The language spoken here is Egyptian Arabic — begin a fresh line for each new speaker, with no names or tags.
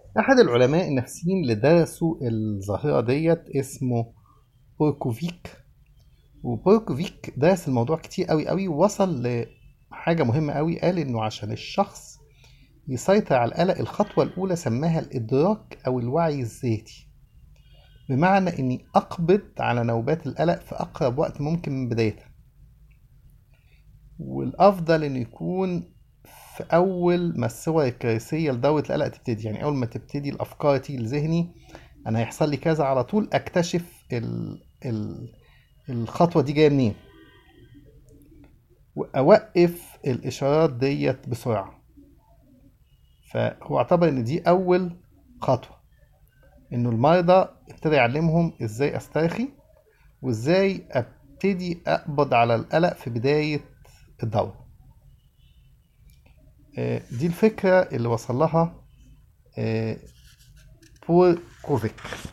أحد العلماء النفسيين اللي درسوا الظاهرة ديت اسمه بوركوفيك وبوركوفيك درس الموضوع كتير قوي قوي ووصل لحاجة مهمة قوي قال إنه عشان الشخص يسيطر على القلق الخطوة الأولى سماها الإدراك أو الوعي الذاتي بمعنى إني أقبض على نوبات القلق في أقرب وقت ممكن من بدايتها والأفضل إنه يكون في أول ما الصور الكارثية لدورة القلق تبتدي يعني أول ما تبتدي الأفكار تيجي لذهني أنا هيحصل لي كذا على طول أكتشف ال... ال... الخطوة دي جاية منين وأوقف الإشارات ديت بسرعة فهو اعتبر إن دي أول خطوة إنه المرضى ابتدى يعلمهم إزاي أسترخي وإزاي أبتدي أقبض على القلق في بداية الدورة آه، دي الفكرة اللي وصل لها آه، بول كوفيك